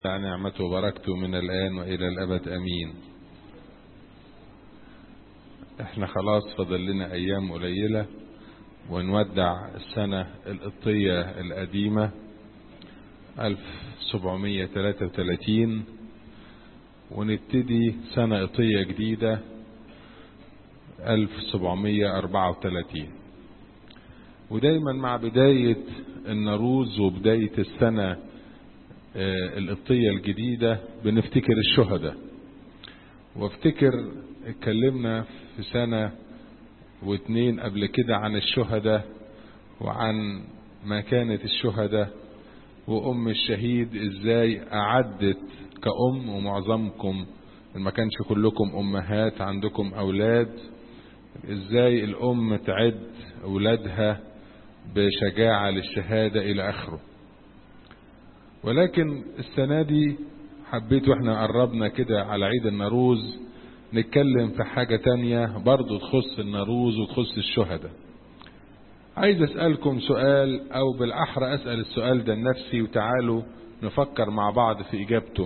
نعمته وبركته من الآن وإلى الأبد أمين احنا خلاص فاضل لنا أيام قليلة ونودع السنة القبطية القديمة 1733 ونبتدي سنة قبطية جديدة 1734 ودايما مع بداية النروز وبداية السنة القبطية الجديدة بنفتكر الشهداء وافتكر اتكلمنا في سنة واتنين قبل كده عن الشهداء وعن مكانة الشهداء وأم الشهيد ازاي أعدت كأم ومعظمكم ما كانش كلكم أمهات عندكم أولاد ازاي الأم تعد أولادها بشجاعة للشهادة إلى آخره ولكن السنة دي حبيت واحنا قربنا كده على عيد النروز نتكلم في حاجة تانية برضو تخص النروز وتخص الشهداء عايز اسألكم سؤال او بالاحرى اسأل السؤال ده لنفسي وتعالوا نفكر مع بعض في اجابته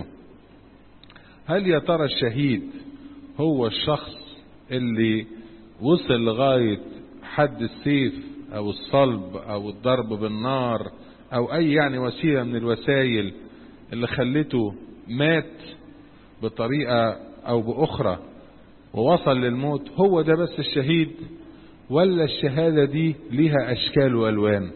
هل يا ترى الشهيد هو الشخص اللي وصل لغاية حد السيف او الصلب او الضرب بالنار او اي يعني وسيلة من الوسائل اللي خلته مات بطريقة او باخرى ووصل للموت هو ده بس الشهيد ولا الشهادة دي ليها اشكال والوان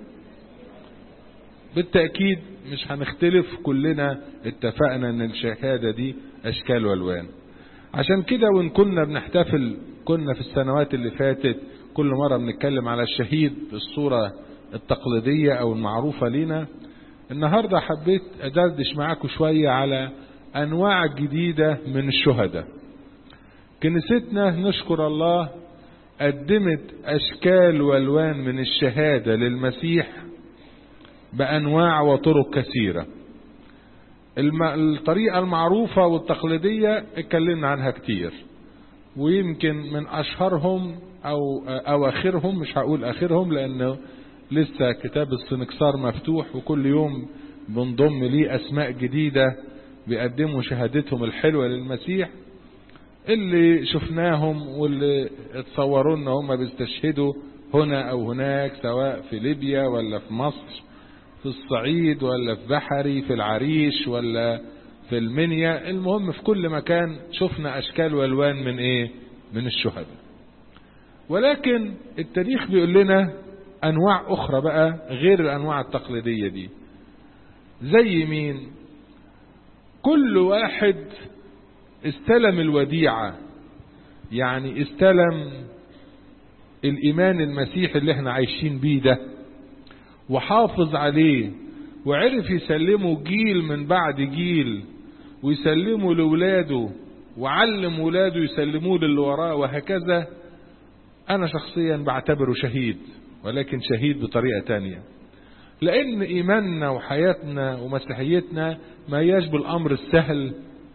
بالتأكيد مش هنختلف كلنا اتفقنا ان الشهادة دي اشكال والوان عشان كده وان كنا بنحتفل كنا في السنوات اللي فاتت كل مرة بنتكلم على الشهيد بالصورة التقليدية او المعروفة لنا النهاردة حبيت ادردش معاكم شوية على انواع جديدة من الشهداء كنيستنا نشكر الله قدمت اشكال والوان من الشهادة للمسيح بانواع وطرق كثيرة الطريقة المعروفة والتقليدية اتكلمنا عنها كتير ويمكن من اشهرهم او اواخرهم مش هقول اخرهم لانه لسه كتاب السنكسار مفتوح وكل يوم بنضم ليه اسماء جديدة بيقدموا شهادتهم الحلوة للمسيح اللي شفناهم واللي اتصوروا ان هم بيستشهدوا هنا او هناك سواء في ليبيا ولا في مصر في الصعيد ولا في بحري في العريش ولا في المنيا المهم في كل مكان شفنا اشكال والوان من ايه من الشهداء ولكن التاريخ بيقول لنا انواع اخرى بقى غير الانواع التقليدية دي زي مين كل واحد استلم الوديعة يعني استلم الايمان المسيحي اللي احنا عايشين بيه ده وحافظ عليه وعرف يسلمه جيل من بعد جيل ويسلمه لولاده وعلم ولاده يسلموه للي وراه وهكذا انا شخصيا بعتبره شهيد ولكن شهيد بطريقة تانية لان ايماننا وحياتنا ومسيحيتنا ما هياش بالامر السهل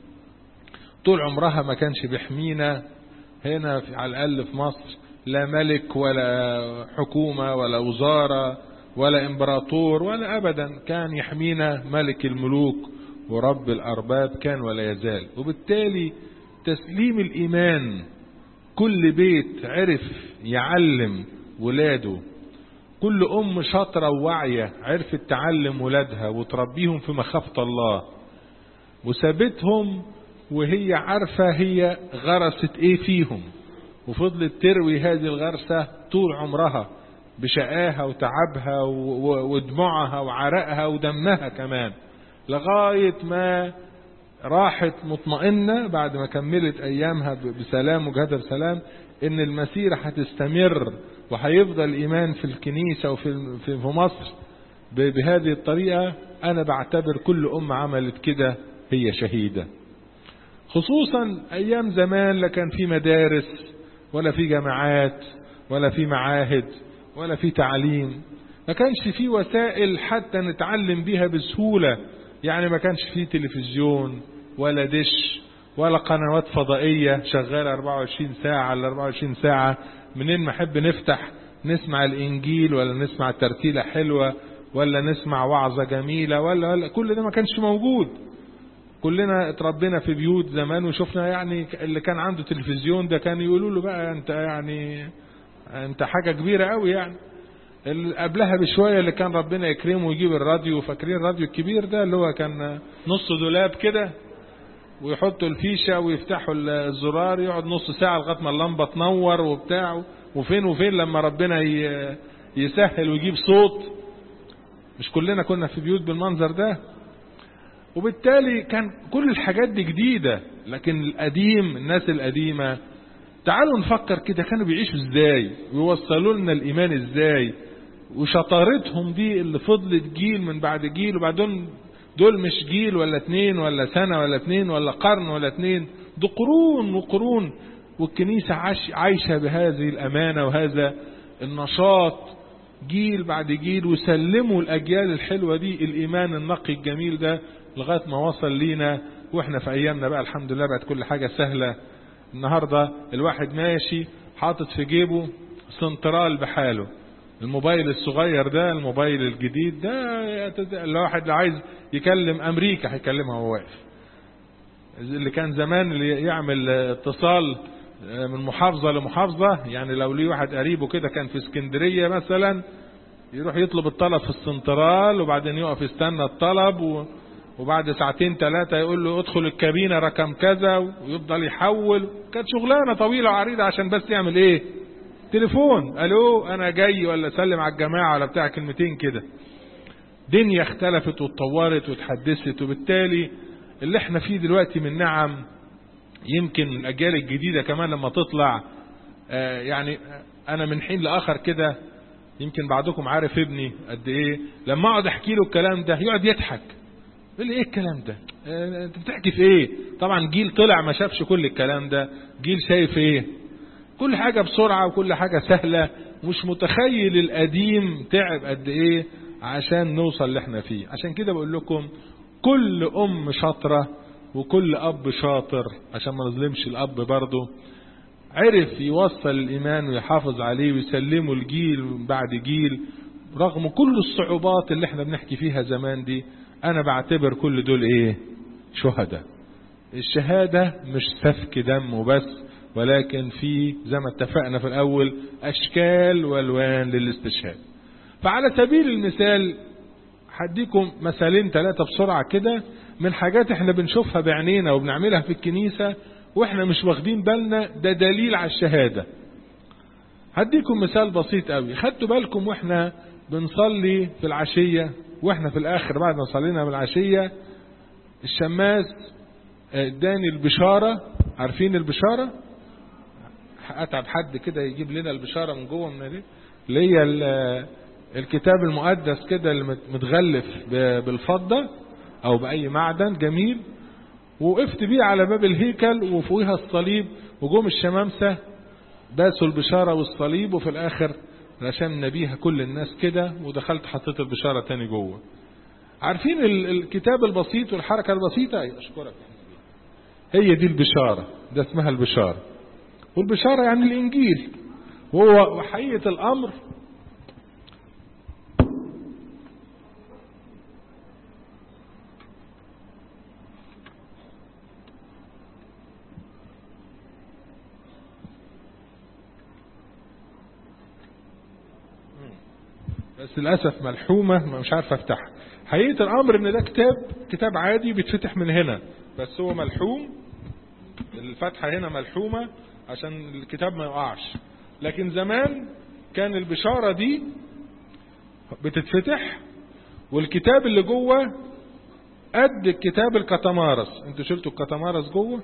طول عمرها ما كانش بيحمينا هنا في على الاقل في مصر لا ملك ولا حكومة ولا وزارة ولا امبراطور ولا ابدا كان يحمينا ملك الملوك ورب الارباب كان ولا يزال وبالتالي تسليم الايمان كل بيت عرف يعلم ولاده كل ام شاطرة وواعية عرفت تعلم ولادها وتربيهم في مخافة الله وسابتهم وهي عارفة هي غرست ايه فيهم وفضلت تروي هذه الغرسة طول عمرها بشقاها وتعبها ودموعها وعرقها ودمها كمان لغاية ما راحت مطمئنة بعد ما كملت ايامها بسلام وجهدها بسلام ان المسيرة هتستمر وهيفضل ايمان في الكنيسة وفي في مصر بهذه الطريقة انا بعتبر كل ام عملت كده هي شهيدة خصوصا ايام زمان لا كان في مدارس ولا في جامعات ولا في معاهد ولا في تعليم ما كانش في وسائل حتى نتعلم بيها بسهولة يعني ما كانش في تلفزيون ولا دش ولا قنوات فضائية شغالة 24 ساعة على 24 ساعة منين ما احب نفتح نسمع الانجيل ولا نسمع ترتيلة حلوة ولا نسمع وعظة جميلة ولا, ولا كل ده ما كانش موجود كلنا اتربينا في بيوت زمان وشفنا يعني اللي كان عنده تلفزيون ده كان يقولوا له بقى انت يعني انت حاجة كبيرة قوي يعني اللي قبلها بشوية اللي كان ربنا يكرمه ويجيب الراديو فاكرين الراديو الكبير ده اللي هو كان نص دولاب كده ويحطوا الفيشة ويفتحوا الزرار يقعد نص ساعة لغاية ما اللمبة تنور وبتاع وفين وفين لما ربنا يسهل ويجيب صوت مش كلنا كنا في بيوت بالمنظر ده وبالتالي كان كل الحاجات دي جديدة لكن القديم الناس القديمة تعالوا نفكر كده كانوا بيعيشوا ازاي ويوصلوا لنا الايمان ازاي وشطارتهم دي اللي فضلت جيل من بعد جيل وبعدين دول مش جيل ولا اتنين ولا سنة ولا اتنين ولا قرن ولا اتنين دول قرون وقرون والكنيسة عاش عايشة بهذه الأمانة وهذا النشاط جيل بعد جيل وسلموا الأجيال الحلوة دي الإيمان النقي الجميل ده لغاية ما وصل لينا وإحنا في أيامنا بقى الحمد لله بقت كل حاجة سهلة النهاردة الواحد ماشي حاطط في جيبه سنترال بحاله الموبايل الصغير ده الموبايل الجديد ده الواحد اللي عايز يكلم امريكا هيكلمها وهو واقف اللي كان زمان اللي يعمل اتصال من محافظة لمحافظة يعني لو ليه واحد قريبه كده كان في اسكندرية مثلا يروح يطلب الطلب في السنترال وبعدين يقف يستنى الطلب و... وبعد ساعتين ثلاثة يقول له ادخل الكابينة رقم كذا ويفضل يحول كانت شغلانة طويلة وعريضة عشان بس يعمل ايه تليفون الو انا جاي ولا سلم على الجماعة ولا بتاع كلمتين كده دنيا اختلفت واتطورت واتحدثت وبالتالي اللي احنا فيه دلوقتي من نعم يمكن الاجيال الجديدة كمان لما تطلع آه يعني انا من حين لاخر كده يمكن بعضكم عارف ابني قد ايه لما اقعد احكي له الكلام ده يقعد يضحك يقول لي ايه الكلام ده اه انت بتحكي في ايه طبعا جيل طلع ما شافش كل الكلام ده جيل شايف ايه كل حاجة بسرعة وكل حاجة سهلة مش متخيل القديم تعب قد ايه عشان نوصل اللي احنا فيه عشان كده بقول لكم كل ام شاطرة وكل اب شاطر عشان ما نظلمش الاب برضه عرف يوصل الايمان ويحافظ عليه ويسلمه الجيل بعد جيل رغم كل الصعوبات اللي احنا بنحكي فيها زمان دي انا بعتبر كل دول ايه شهداء الشهادة مش سفك دم وبس ولكن في زي ما اتفقنا في الاول اشكال والوان للاستشهاد فعلى سبيل المثال هديكم مثالين ثلاثة بسرعة كده من حاجات احنا بنشوفها بعينينا وبنعملها في الكنيسة واحنا مش واخدين بالنا ده دليل على الشهادة هديكم مثال بسيط قوي خدتوا بالكم واحنا بنصلي في العشية واحنا في الاخر بعد ما صلينا بالعشية الشماس اداني البشارة عارفين البشارة اتعب حد كده يجيب لنا البشارة من جوه من دي اللي هي الكتاب المقدس كده اللي متغلف بالفضة او باي معدن جميل وقفت بيه على باب الهيكل وفوقها الصليب وجوم الشمامسة داسوا البشارة والصليب وفي الاخر رسمنا بيها كل الناس كده ودخلت حطيت البشارة تاني جوه عارفين الكتاب البسيط والحركة البسيطة ايوه اشكرك هي دي البشارة ده اسمها البشارة والبشارة يعني الانجيل وهو وحقيقة الامر بس للأسف ملحومة مش عارف افتحها حقيقة الأمر إن ده كتاب كتاب عادي بيتفتح من هنا بس هو ملحوم الفتحة هنا ملحومة عشان الكتاب ما يقعش لكن زمان كان البشارة دي بتتفتح والكتاب اللي جوه قد الكتاب الكتمارس انتوا شلتوا الكتمارس جوه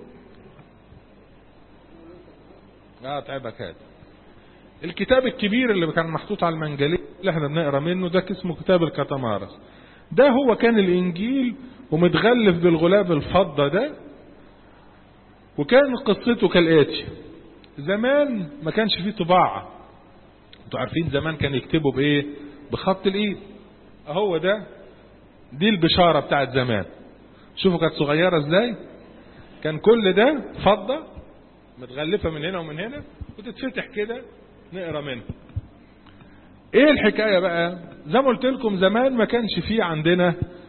اه تعبك هذا الكتاب الكبير اللي كان محطوط على المنجليه اللي احنا بنقرا منه ده اسمه كتاب الكتمارس ده هو كان الانجيل ومتغلف بالغلاف الفضة ده وكان قصته كالاتي زمان ما كانش فيه طباعة انتوا عارفين زمان كان يكتبوا بايه بخط الايد اهو ده دي البشارة بتاعت زمان شوفوا كانت صغيرة ازاي كان كل ده فضة متغلفة من هنا ومن هنا وتتفتح كده نقرا منها ايه الحكاية بقى زي ما قلت لكم زمان ما كانش فيه عندنا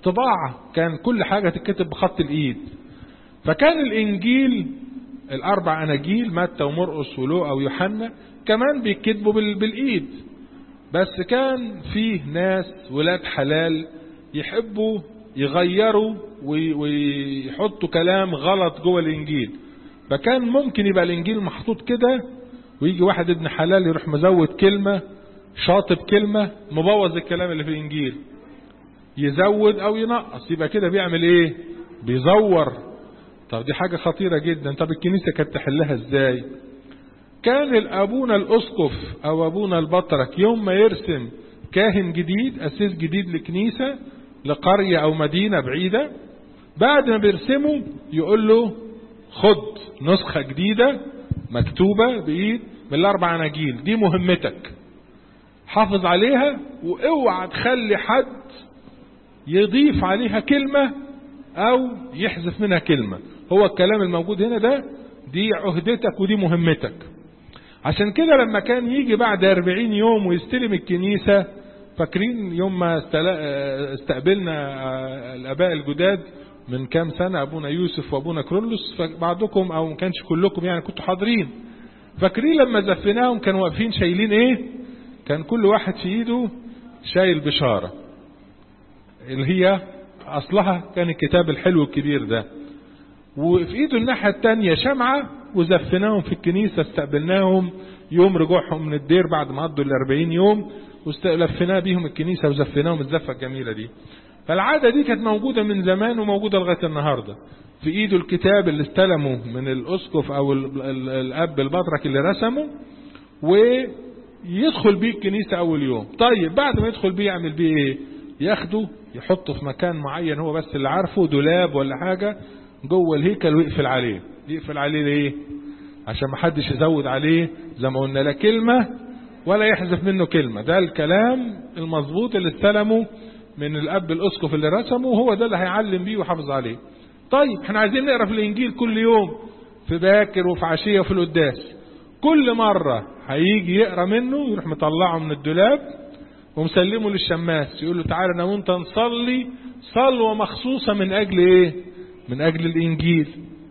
طباعة كان كل حاجة تتكتب بخط الإيد فكان الإنجيل الأربع أناجيل متى ومرقس ولوقا ويوحنا كمان بيكتبوا بالإيد بس كان فيه ناس ولاد حلال يحبوا يغيروا ويحطوا كلام غلط جوه الإنجيل فكان ممكن يبقى الإنجيل محطوط كده ويجي واحد ابن حلال يروح مزود كلمة شاطب كلمة مبوظ الكلام اللي في الإنجيل يزود أو ينقص يبقى كده بيعمل إيه بيزور طب دي حاجة خطيرة جدا طب الكنيسة كانت تحلها إزاي كان الأبونا الأسقف أو أبونا البطرك يوم ما يرسم كاهن جديد أسيس جديد لكنيسة لقرية أو مدينة بعيدة بعد ما بيرسمه يقول له خد نسخة جديدة مكتوبة بإيد من الأربع أناجيل دي مهمتك حافظ عليها واوعى تخلي حد يضيف عليها كلمة أو يحذف منها كلمة هو الكلام الموجود هنا ده دي عهدتك ودي مهمتك عشان كده لما كان يجي بعد 40 يوم ويستلم الكنيسة فاكرين يوم ما استقبلنا الآباء الجداد من كام سنة أبونا يوسف وأبونا كرولوس فبعضكم أو ما كانش كلكم يعني كنتوا حاضرين فاكرين لما زفناهم كانوا واقفين شايلين إيه كان كل واحد في إيده شايل بشارة اللي هي أصلها كان الكتاب الحلو الكبير ده وفي إيده الناحية التانية شمعة وزفناهم في الكنيسة استقبلناهم يوم رجوعهم من الدير بعد ما قضوا الأربعين يوم ولفينا بيهم الكنيسة وزفناهم الزفة الجميلة دي فالعادة دي كانت موجودة من زمان وموجودة لغاية النهاردة في ايده الكتاب اللي استلمه من الاسقف او الاب البطرك اللي رسمه ويدخل بيه الكنيسة اول يوم طيب بعد ما يدخل بيه يعمل بيه ايه ياخده يحطه في مكان معين هو بس اللي عارفه دولاب ولا حاجة جوه الهيكل ويقفل عليه يقفل عليه ليه عشان ما حدش يزود عليه زي ما قلنا لا كلمة ولا يحذف منه كلمة ده الكلام المظبوط اللي استلمه من الاب الاسقف اللي رسمه هو ده اللي هيعلم بيه ويحافظ عليه طيب احنا عايزين نقرا في الانجيل كل يوم في باكر وفي عشيه وفي القداس كل مره هيجي يقرا منه يروح مطلعه من الدولاب ومسلمه للشماس يقول له تعالى انا وانت نصلي صلوه مخصوصه من اجل ايه من اجل الانجيل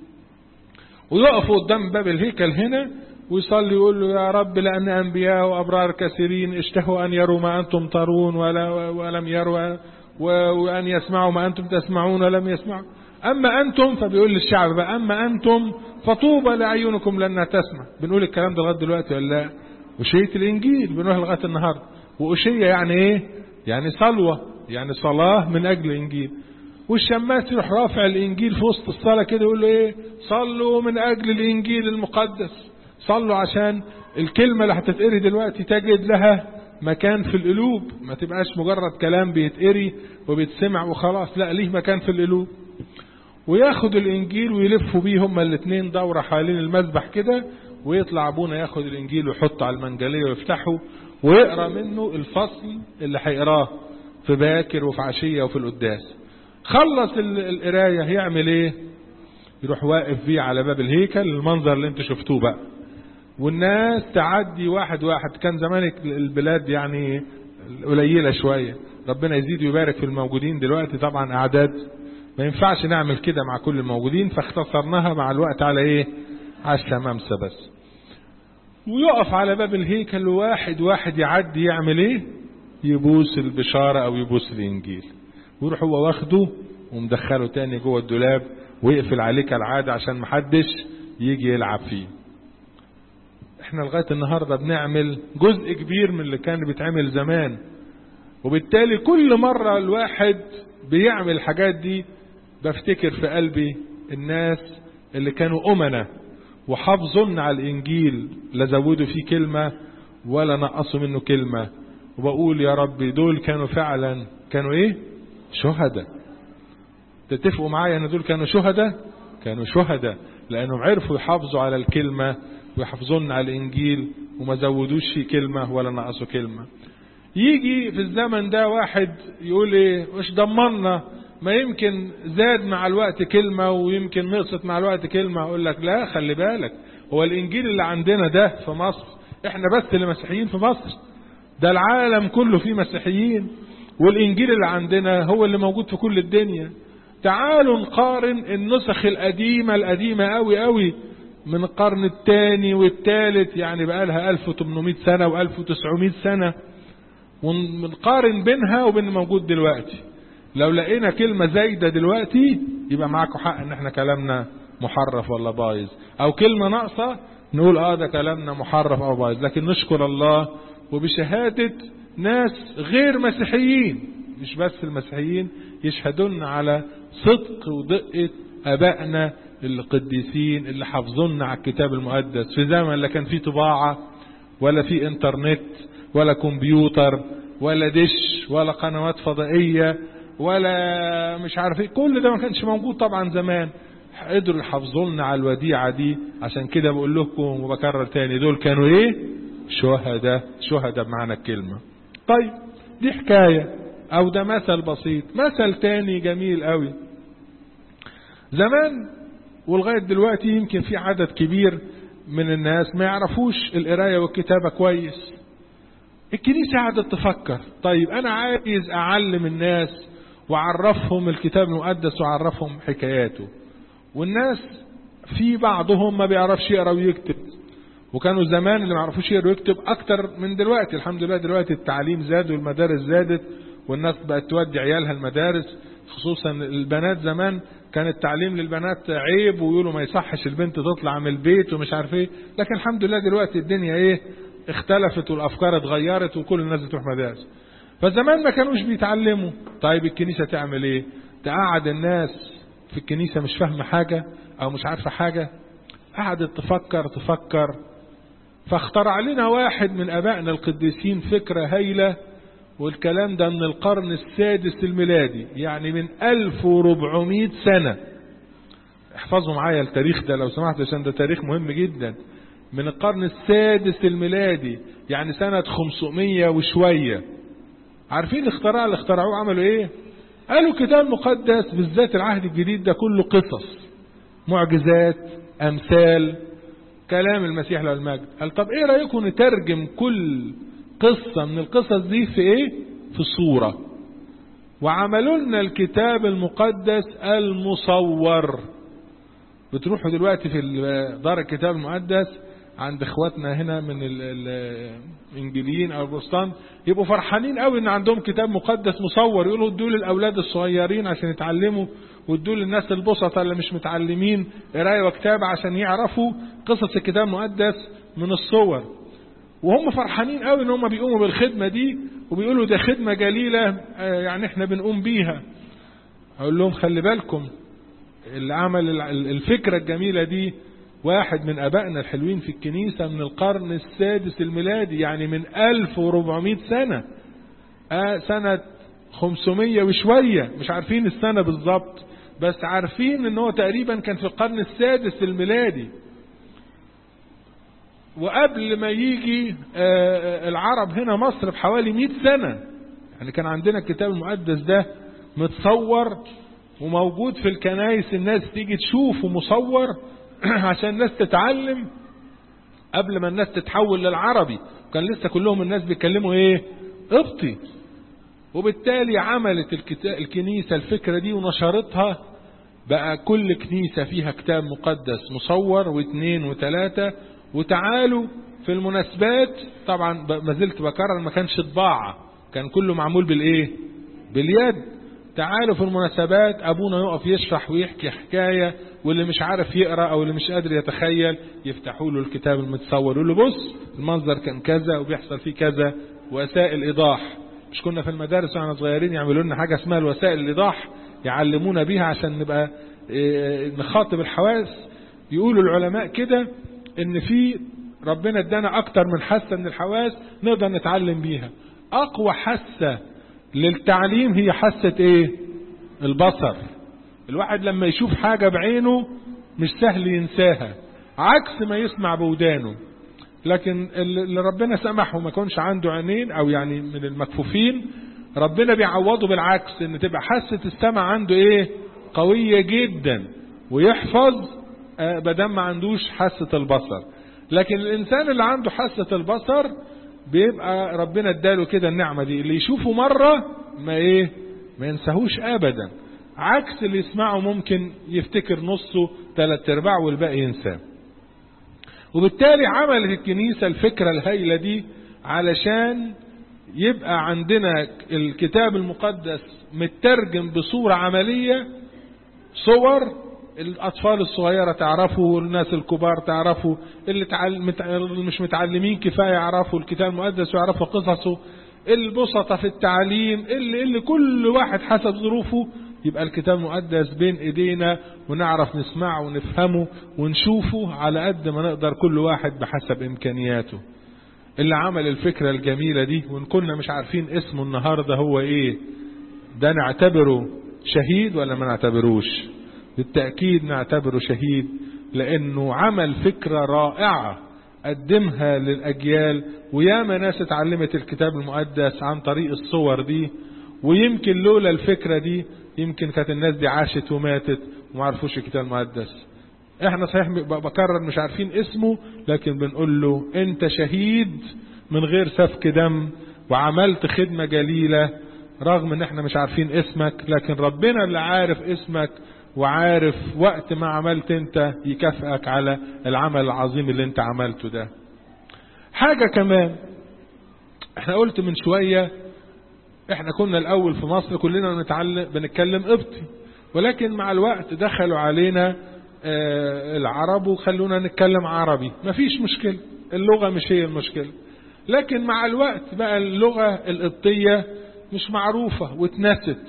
ويقف قدام باب الهيكل هنا ويصلي يقول له يا رب لأن أنبياء وأبرار كثيرين اشتهوا أن يروا ما أنتم ترون ولا ولم يروا وأن يسمعوا ما أنتم تسمعون ولم يسمعوا أما أنتم فبيقول للشعب بقى أما أنتم فطوبى لأعينكم لأنها تسمع بنقول الكلام ده لغاية دلوقتي ولا لا أشية الإنجيل بنقولها لغاية النهاردة وأشية يعني إيه يعني صلوة يعني صلاة من أجل الإنجيل والشماس يروح رافع الإنجيل في وسط الصلاة كده يقول له إيه صلوا من أجل الإنجيل المقدس صلوا عشان الكلمة اللي هتتقري دلوقتي تجد لها مكان في القلوب ما تبقاش مجرد كلام بيتقري وبيتسمع وخلاص لا ليه مكان في القلوب وياخد الانجيل ويلفوا بيه هما الاثنين دورة حوالين المذبح كده ويطلع ابونا ياخد الانجيل ويحطه على المنجلية ويفتحه ويقرا منه الفصل اللي هيقراه في باكر وفي عشية وفي القداس خلص القراية هيعمل ايه يروح واقف بيه على باب الهيكل المنظر اللي انتوا شفتوه بقى والناس تعدي واحد واحد كان زمان البلاد يعني قليلة شوية ربنا يزيد ويبارك في الموجودين دلوقتي طبعا أعداد ما ينفعش نعمل كده مع كل الموجودين فاختصرناها مع الوقت على ايه على الشمامسة بس ويقف على باب الهيكل واحد واحد يعدي يعمل ايه يبوس البشارة او يبوس الانجيل ويروح هو واخده ومدخله تاني جوه الدولاب ويقفل عليه كالعادة عشان محدش يجي يلعب فيه احنا لغاية النهاردة بنعمل جزء كبير من اللي كان بيتعمل زمان وبالتالي كل مرة الواحد بيعمل الحاجات دي بفتكر في قلبي الناس اللي كانوا أمنة وحافظون على الإنجيل لا زودوا فيه كلمة ولا نقصوا منه كلمة وبقول يا ربي دول كانوا فعلا كانوا ايه شهداء تتفقوا معايا ان دول كانوا شهداء كانوا شهداء لانهم عرفوا يحافظوا على الكلمة ويحافظون على الانجيل وما زودوش فيه كلمة ولا نقصوا كلمة يجي في الزمن ده واحد يقول ايه مش ضمنا ما يمكن زاد مع الوقت كلمة ويمكن نقصت مع الوقت كلمة اقول لك لا خلي بالك هو الانجيل اللي عندنا ده في مصر احنا بس اللي مسيحيين في مصر ده العالم كله فيه مسيحيين والانجيل اللي عندنا هو اللي موجود في كل الدنيا تعالوا نقارن النسخ القديمة القديمة قوي قوي من القرن الثاني والثالث يعني بقى لها 1800 سنة و1900 سنة ونقارن بينها وبين الموجود دلوقتي لو لقينا كلمة زايدة دلوقتي يبقى معاكم حق ان احنا كلامنا محرف ولا بايظ او كلمة ناقصة نقول اه ده كلامنا محرف او بايظ لكن نشكر الله وبشهادة ناس غير مسيحيين مش بس المسيحيين يشهدون على صدق ودقة ابائنا القديسين اللي حافظونا على الكتاب المقدس في زمن لا كان فيه طباعة ولا فيه انترنت ولا كمبيوتر ولا دش ولا قنوات فضائية ولا مش عارف ايه كل ده ما كانش موجود طبعا زمان قدروا يحافظوا لنا على الوديعة دي عشان كده بقول لكم وبكرر تاني دول كانوا ايه شهداء شهداء بمعنى الكلمة طيب دي حكاية او ده مثل بسيط مثل تاني جميل قوي زمان ولغاية دلوقتي يمكن في عدد كبير من الناس ما يعرفوش القراية والكتابة كويس الكنيسة قعدت تفكر طيب أنا عايز أعلم الناس وأعرفهم الكتاب المقدس وأعرفهم حكاياته والناس في بعضهم ما بيعرفش يقرا ويكتب وكانوا زمان اللي ما يعرفوش يقرا ويكتب أكتر من دلوقتي الحمد لله دلوقتي التعليم زاد والمدارس زادت والناس بقت تودي عيالها المدارس خصوصا البنات زمان كان التعليم للبنات عيب ويقولوا ما يصحش البنت تطلع من البيت ومش عارف ايه لكن الحمد لله دلوقتي الدنيا ايه اختلفت والافكار اتغيرت وكل الناس بتروح مدارس فزمان ما كانوش بيتعلموا طيب الكنيسة تعمل ايه تقعد الناس في الكنيسة مش فاهمة حاجة او مش عارفة حاجة قعدت تفكر تفكر فاخترع لنا واحد من ابائنا القديسين فكرة هايلة والكلام ده من القرن السادس الميلادي يعني من 1400 سنة احفظوا معايا التاريخ ده لو سمحت عشان ده تاريخ مهم جدا من القرن السادس الميلادي يعني سنة 500 وشوية عارفين الاختراع اللي اخترعوه عملوا ايه قالوا كتاب مقدس بالذات العهد الجديد ده كله قصص معجزات امثال كلام المسيح له المجد قال طب ايه رأيكم نترجم كل قصة من القصص دي في ايه في صورة وعملوا لنا الكتاب المقدس المصور بتروحوا دلوقتي في دار الكتاب المقدس عند اخواتنا هنا من الانجليين او البروتستانت يبقوا فرحانين قوي ان عندهم كتاب مقدس مصور يقولوا ادوا للاولاد الصغيرين عشان يتعلموا وادوا للناس البسطة اللي مش متعلمين قرايه وكتابه عشان يعرفوا قصص الكتاب المقدس من الصور وهم فرحانين قوي ان هم بيقوموا بالخدمه دي وبيقولوا ده خدمه جليله يعني احنا بنقوم بيها اقول لهم خلي بالكم اللي عمل الفكره الجميله دي واحد من ابائنا الحلوين في الكنيسه من القرن السادس الميلادي يعني من 1400 سنه آه سنه 500 وشويه مش عارفين السنه بالظبط بس عارفين ان هو تقريبا كان في القرن السادس الميلادي وقبل ما يجي العرب هنا مصر بحوالي 100 سنة يعني كان عندنا الكتاب المقدس ده متصور وموجود في الكنايس الناس تيجي تشوفه مصور عشان الناس تتعلم قبل ما الناس تتحول للعربي كان لسه كلهم الناس بيتكلموا ايه قبطي وبالتالي عملت الكنيسة الفكرة دي ونشرتها بقى كل كنيسة فيها كتاب مقدس مصور واثنين وثلاثة وتعالوا في المناسبات طبعا ما زلت بكرر ما كانش طباعة كان كله معمول بالايه باليد تعالوا في المناسبات ابونا يقف يشرح ويحكي حكاية واللي مش عارف يقرأ او اللي مش قادر يتخيل يفتحوا له الكتاب المتصور يقول له بص المنظر كان كذا وبيحصل فيه كذا وسائل ايضاح مش كنا في المدارس واحنا صغيرين يعملوا لنا حاجة اسمها الوسائل الايضاح يعلمونا بيها عشان نبقى نخاطب الحواس يقولوا العلماء كده ان في ربنا ادانا اكتر من حاسه من الحواس نقدر نتعلم بيها اقوى حاسه للتعليم هي حاسه ايه البصر الواحد لما يشوف حاجه بعينه مش سهل ينساها عكس ما يسمع بودانه لكن اللي ربنا سمح وما كانش عنده عينين او يعني من المكفوفين ربنا بيعوضه بالعكس ان تبقى حاسه السمع عنده ايه قويه جدا ويحفظ بدم ما عندوش حاسة البصر لكن الإنسان اللي عنده حاسة البصر بيبقى ربنا اداله كده النعمة دي اللي يشوفه مرة ما ايه ما ينساهوش ابدا عكس اللي يسمعه ممكن يفتكر نصه ثلاث ارباع والباقي ينساه وبالتالي عملت الكنيسة الفكرة الهائلة دي علشان يبقى عندنا الكتاب المقدس مترجم بصورة عملية صور الأطفال الصغيرة تعرفوا والناس الكبار تعرفوا اللي, تعل... مت... اللي مش متعلمين كفاية يعرفوا الكتاب المقدس ويعرفوا قصصه البسطة في التعليم اللي, اللي كل واحد حسب ظروفه يبقى الكتاب المقدس بين ايدينا ونعرف نسمعه ونفهمه ونشوفه على قد ما نقدر كل واحد بحسب امكانياته اللي عمل الفكرة الجميلة دي وان كنا مش عارفين اسمه النهاردة هو ايه ده نعتبره شهيد ولا ما نعتبروش بالتأكيد نعتبره شهيد لانه عمل فكرة رائعة قدمها للأجيال وياما ناس اتعلمت الكتاب المقدس عن طريق الصور دي ويمكن لولا الفكرة دي يمكن كانت الناس دي عاشت وماتت وما عرفوش الكتاب المقدس احنا صحيح بكرر مش عارفين اسمه لكن بنقول له انت شهيد من غير سفك دم وعملت خدمة جليلة رغم ان احنا مش عارفين اسمك لكن ربنا اللي عارف اسمك وعارف وقت ما عملت انت يكافئك على العمل العظيم اللي انت عملته ده حاجة كمان احنا قلت من شوية احنا كنا الاول في مصر كلنا بنتعلم بنتكلم قبطي ولكن مع الوقت دخلوا علينا اه العرب وخلونا نتكلم عربي مفيش مشكلة اللغة مش هي المشكلة لكن مع الوقت بقى اللغة القبطية مش معروفة واتنست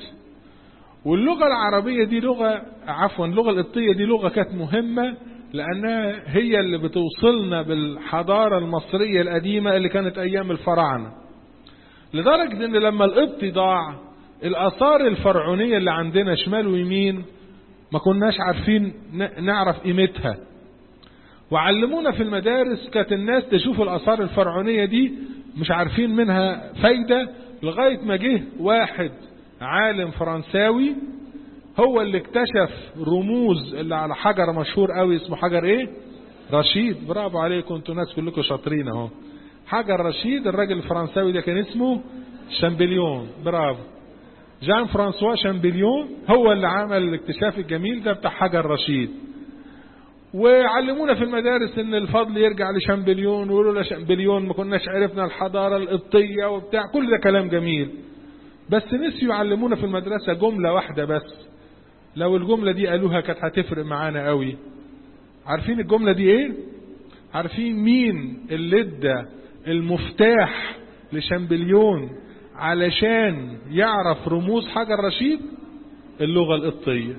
واللغة العربية دي لغة عفوا اللغة القبطية دي لغة كانت مهمة لأنها هي اللي بتوصلنا بالحضارة المصرية القديمة اللي كانت أيام الفراعنة لدرجة ان لما القبطي ضاع الاثار الفرعونية اللي عندنا شمال ويمين ما كناش عارفين نعرف قيمتها وعلمونا في المدارس كانت الناس تشوف الاثار الفرعونية دي مش عارفين منها فايدة لغاية ما جه واحد عالم فرنساوي هو اللي اكتشف رموز اللي على حجر مشهور قوي اسمه حجر ايه رشيد برافو عليكم انتوا ناس كلكم شاطرين اهو حجر رشيد الراجل الفرنساوي ده كان اسمه شامبليون برافو جان فرانسوا شامبليون هو اللي عمل الاكتشاف الجميل ده بتاع حجر رشيد وعلمونا في المدارس ان الفضل يرجع لشامبليون ويقولوا شامبليون ما كناش عرفنا الحضاره القبطيه وبتاع كل ده كلام جميل بس نسيوا يعلمونا في المدرسه جمله واحده بس لو الجمله دي قالوها كانت هتفرق معانا قوي عارفين الجمله دي ايه عارفين مين اللي ادى المفتاح لشامبليون علشان يعرف رموز حجر رشيد اللغة القبطية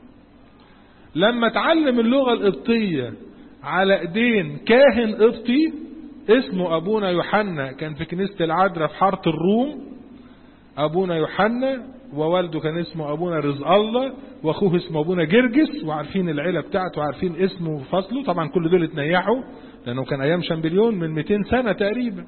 لما اتعلم اللغة القبطية على ايدين كاهن قبطي اسمه ابونا يوحنا كان في كنيسة العذراء في حارة الروم ابونا يوحنا ووالده كان اسمه ابونا رزق الله واخوه اسمه ابونا جرجس وعارفين العيله بتاعته وعارفين اسمه وفصله طبعا كل دول اتنيحوا لانه كان ايام شامبليون من 200 سنه تقريبا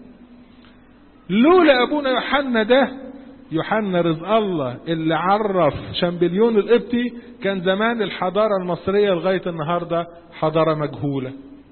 لولا ابونا يوحنا ده يوحنا رزق الله اللي عرف شامبليون القبطي كان زمان الحضاره المصريه لغايه النهارده حضاره مجهوله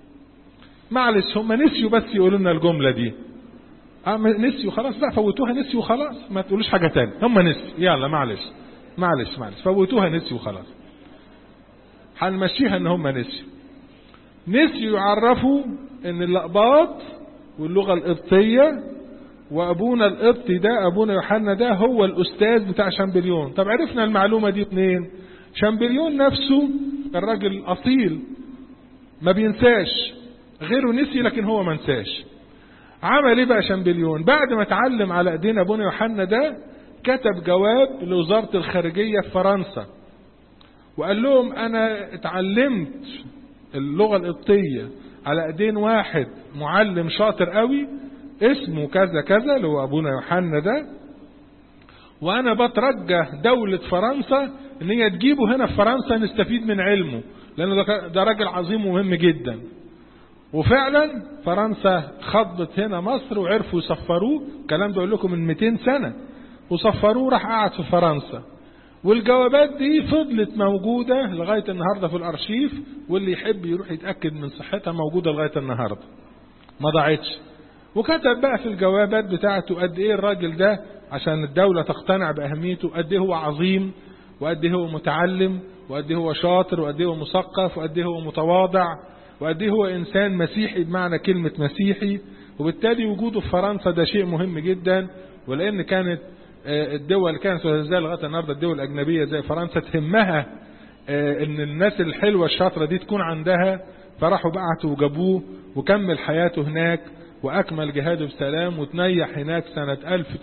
معلش هم نسيوا بس يقولوا لنا الجمله دي اه نسيوا خلاص بقى فوتوها نسيوا خلاص ما تقولوش حاجه تاني هم نسيوا يلا معلش معلش معلش فوتوها نسيوا خلاص هنمشيها ان هم نسيوا نسيوا يعرفوا ان الاقباط واللغه القبطيه وابونا القبطي ده ابونا يوحنا ده هو الاستاذ بتاع شامبليون طب عرفنا المعلومه دي منين شامبليون نفسه الراجل اصيل ما بينساش غيره نسي لكن هو ما نساش عمل ايه بقى شامبليون بعد ما اتعلم على ايدين ابونا يوحنا ده كتب جواب لوزارة الخارجية في فرنسا وقال لهم انا اتعلمت اللغة القبطية على ايدين واحد معلم شاطر قوي اسمه كذا كذا اللي هو ابونا يوحنا ده وانا بترجى دولة فرنسا ان هي تجيبه هنا في فرنسا نستفيد من علمه لانه ده راجل عظيم ومهم جدا وفعلا فرنسا خضت هنا مصر وعرفوا يصفروه الكلام ده اقول لكم من 200 سنه وصفروه راح قعد في فرنسا والجوابات دي فضلت موجودة لغاية النهاردة في الأرشيف واللي يحب يروح يتأكد من صحتها موجودة لغاية النهاردة ما ضاعتش وكتب بقى في الجوابات بتاعته قد ايه الراجل ده عشان الدولة تقتنع بأهميته قد ايه هو عظيم وقد ايه هو متعلم وقد ايه هو شاطر وقد ايه هو مثقف وقد ايه هو متواضع وقد ايه هو انسان مسيحي بمعنى كلمة مسيحي وبالتالي وجوده في فرنسا ده شيء مهم جدا ولان كانت الدول اللي كانت زي لغايه النهارده الدول الاجنبيه زي فرنسا تهمها ان الناس الحلوه الشاطره دي تكون عندها فراحوا بعتوا وجابوه وكمل حياته هناك واكمل جهاده بسلام وتنيح هناك سنه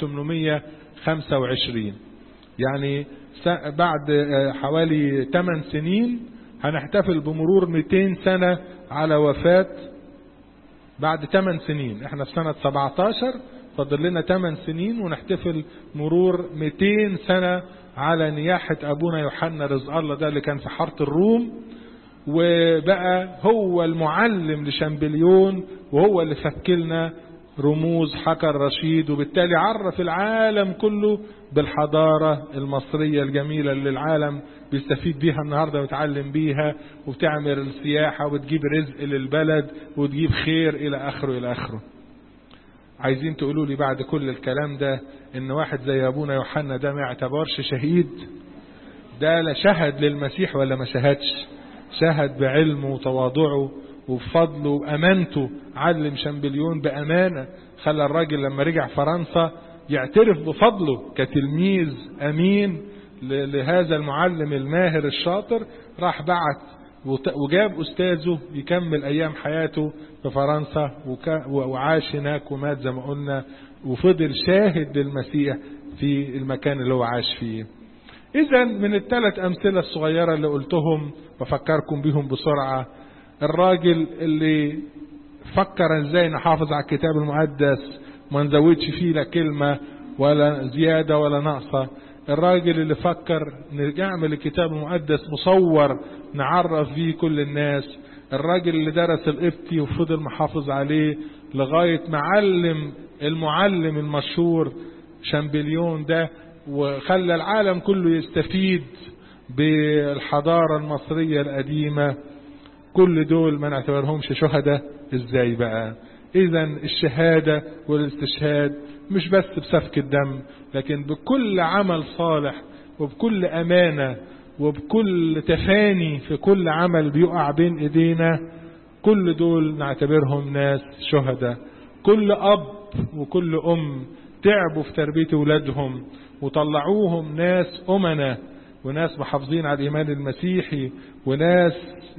1825 يعني بعد حوالي 8 سنين هنحتفل بمرور 200 سنه على وفاه بعد 8 سنين احنا في سنه 17 فاضل لنا 8 سنين ونحتفل مرور 200 سنة على نياحة أبونا يوحنا رزق الله ده اللي كان في حارة الروم وبقى هو المعلم لشامبليون وهو اللي فكلنا رموز حجر رشيد وبالتالي عرف العالم كله بالحضارة المصرية الجميلة اللي العالم بيستفيد بيها النهاردة ويتعلم بيها وبتعمل السياحة وتجيب رزق للبلد وتجيب خير إلى آخره إلى آخره عايزين تقولوا لي بعد كل الكلام ده ان واحد زي ابونا يوحنا ده ما يعتبرش شهيد ده لا شهد للمسيح ولا ما شهدش شهد بعلمه وتواضعه وبفضله وامانته علم شامبليون بامانه خلى الراجل لما رجع فرنسا يعترف بفضله كتلميذ امين لهذا المعلم الماهر الشاطر راح بعت وجاب أستاذه يكمل أيام حياته في فرنسا وعاش هناك ومات زي ما قلنا وفضل شاهد للمسيح في المكان اللي هو عاش فيه إذا من الثلاث أمثلة الصغيرة اللي قلتهم بفكركم بيهم بسرعة الراجل اللي فكر ازاي نحافظ على الكتاب المقدس ما نزودش فيه لا كلمة ولا زيادة ولا ناقصة الراجل اللي فكر نعمل الكتاب المقدس مصور نعرف بيه كل الناس الراجل اللي درس القبطي وفضل محافظ عليه لغاية ما علم المعلم المشهور شامبليون ده وخلى العالم كله يستفيد بالحضارة المصرية القديمة كل دول ما نعتبرهمش شهداء ازاي بقى اذا الشهادة والاستشهاد مش بس بسفك الدم لكن بكل عمل صالح وبكل امانة وبكل تفاني في كل عمل بيقع بين ايدينا كل دول نعتبرهم ناس شهداء كل اب وكل ام تعبوا في تربية ولادهم وطلعوهم ناس امنة وناس محافظين على الايمان المسيحي وناس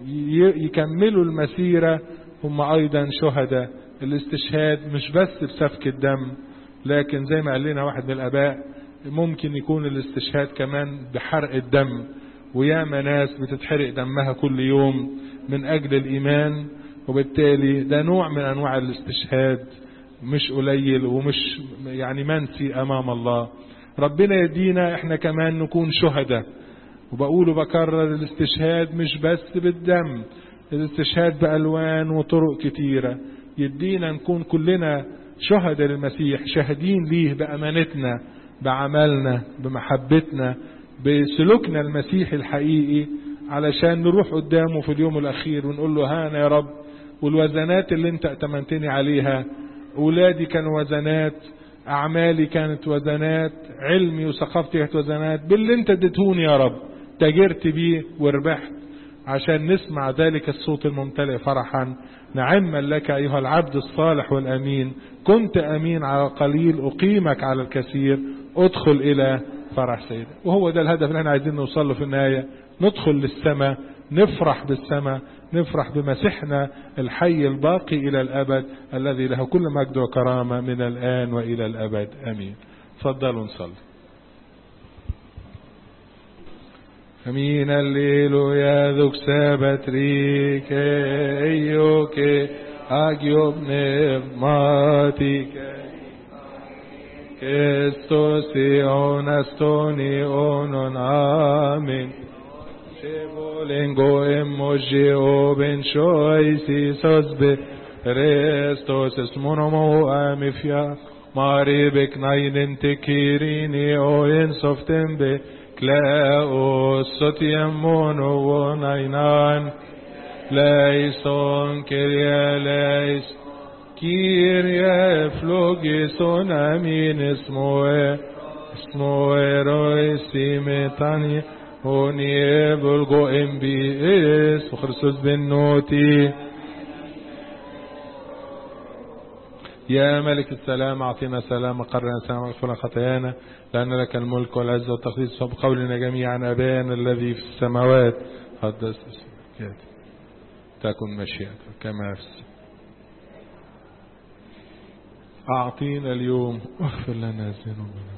يكملوا المسيرة هم ايضا شهداء الاستشهاد مش بس بسفك الدم لكن زي ما قال لنا واحد من الاباء ممكن يكون الاستشهاد كمان بحرق الدم وياما ناس بتتحرق دمها كل يوم من اجل الايمان وبالتالي ده نوع من انواع الاستشهاد مش قليل ومش يعني منسي امام الله ربنا يدينا احنا كمان نكون شهداء وبقول وبكرر الاستشهاد مش بس بالدم الاستشهاد بألوان وطرق كتيرة يدينا نكون كلنا شهداء للمسيح شاهدين ليه بأمانتنا بعملنا بمحبتنا بسلوكنا المسيحي الحقيقي علشان نروح قدامه في اليوم الأخير ونقول له هانا يا رب والوزنات اللي انت اتمنتني عليها أولادي كانوا وزنات أعمالي كانت وزنات علمي وثقافتي كانت وزنات باللي انت اديتهوني يا رب تاجرت بيه وربحت عشان نسمع ذلك الصوت الممتلئ فرحا نعما لك أيها العبد الصالح والأمين كنت أمين على القليل أقيمك على الكثير ادخل إلى فرح سيدك وهو ده الهدف اللي احنا عايزين نوصل له في النهاية ندخل للسماء نفرح بالسماء نفرح بمسيحنا الحي الباقي إلى الأبد الذي له كل مجد وكرامة من الآن وإلى الأبد أمين تفضلوا نصلي أمين الليلويا ذوك سابت ريك أيوك أجيب نغماتك كستوسيون أستوني أونون آمين Volengo emoji oben shoisi sosbe Restos es monomo amifia Mari bek nainen tekirini o en softembe Klaos sotiamono wonainan Leison kiria leis Kyrie flogison amin ismoe اسمو ايروي سيمتاني هوني بلغو ام بي اس وخرسوس بنوتي يا ملك السلام أعطينا سلام قرنا سلام اغفر خطايانا لأن لك الملك والعزة والتقديس وبقولنا جميعا أبانا الذي في السماوات قدس اسمك تكن مشيئتك كما في السماء أعطينا اليوم واغفر لنا ذنوبنا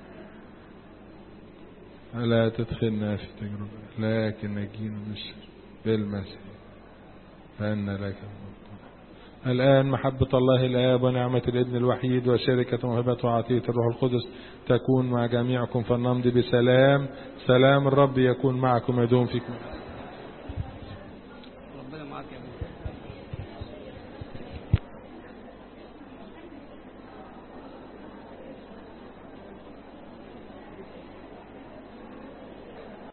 لا تدخلنا في تجربة لكن نجينا من الشر بالمسيح فأن لك الملك الآن محبة الله الآب ونعمة الابن الوحيد وشركة موهبة وعطية الروح القدس تكون مع جميعكم فلنمضي بسلام سلام الرب يكون معكم يدوم فيكم